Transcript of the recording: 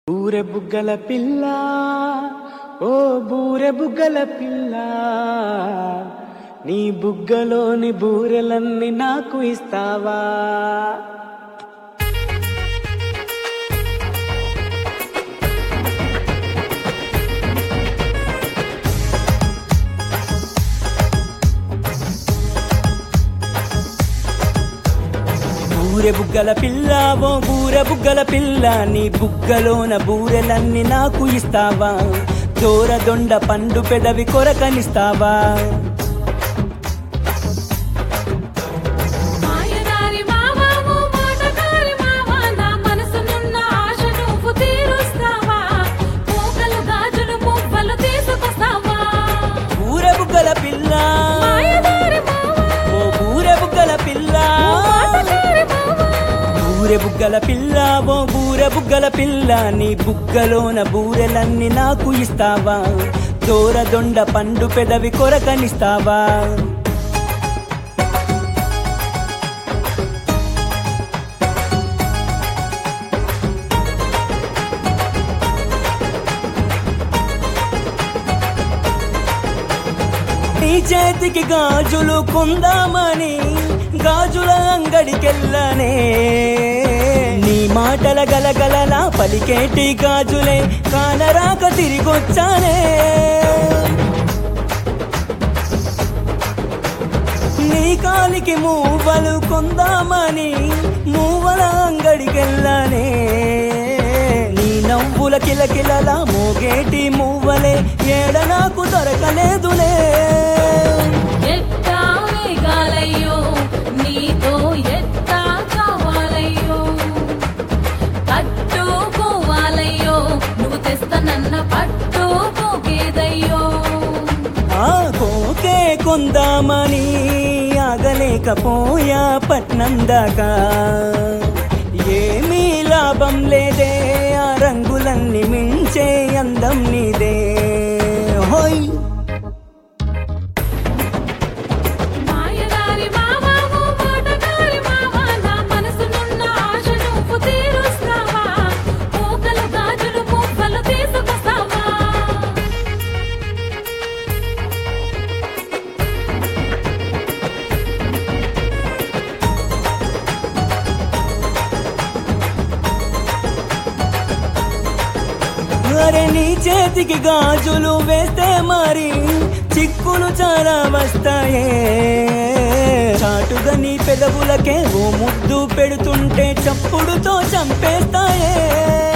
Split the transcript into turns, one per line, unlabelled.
బూరె బుగ్గల పిల్ల ఓ బూరె బుగ్గల పిల్ల నీ బుగ్గలోని బూరెలన్నీ నాకు ఇస్తావా బూరె బుగ్గల పిల్ల ఓ బూరె బుగ్గల పిల్ల నీ బుగ్గలోన బూరెలన్నీ నాకు ఇస్తావా దూర దొండ పండు పెదవి కొరకనిస్తావా
మాయదారి మావా ఓ మాటకారి మావా నా మనసునున్న ఆశ నువ్వు తీరుస్తావా పోకలు గాజులు పువ్వులు తీసుకొస్తావా
బూరె బుగ్గల పిల్ల
మాయదారి మావా
ఓ బూరె బుగ్గల పిల్ల
మాటకారి మావా
బూరె బుగ్గల పిల్ల ఓ బూరె బుగ్గల పిల్ల నీ బుగ్గలోన బూరెలన్నీ నాకు ఇస్తావా దూర దొండ పండు పెదవి కొరకనిస్తావా నీ చేతికి గాజులు కొందామని గాజుల అంగడికెళ్ళనే నీ మాటల గలగలలా పలికేటి గాజులే కానరాక తిరిగొచ్చానే నీ కాలికి మూవలు కొందామని మూవల అంగడికెళ్ళనే నీ నవ్వుల కిలకిలలా మోగేటి మూవలే ఏడ నాకు దొరకలేదులే
ఎట్టా వేగాలయ్యో నీతో ఎట్టా కావాలయ్యో పట్టుకోవాలయ్యో నువ్వు తెస్తానన్న పట్టుకోగేదయ్యో
ఆ కోకే కొందామని ఆగలేకపోయా పట్నం దాకా ఏమీ లాభం లేదే ఆ రంగులన్నీ మించే అందం నీదే హోయ్
మాయదారి మావా ఓ మాటకారి మావా నా మనసునున్న ఆశ నువ్వు తీరుస్తావా పోకలు గాజులు పువ్వులు తీసుకొస్తావా
అరే నీ చేతికి గాజులు వేస్తే మరి చిక్కులు చాలా వస్తాయే చాటుగా నీ పెదవులకే ఓ ముద్దు పెడుతుంటే చప్పుడుతో చంపేస్తాయే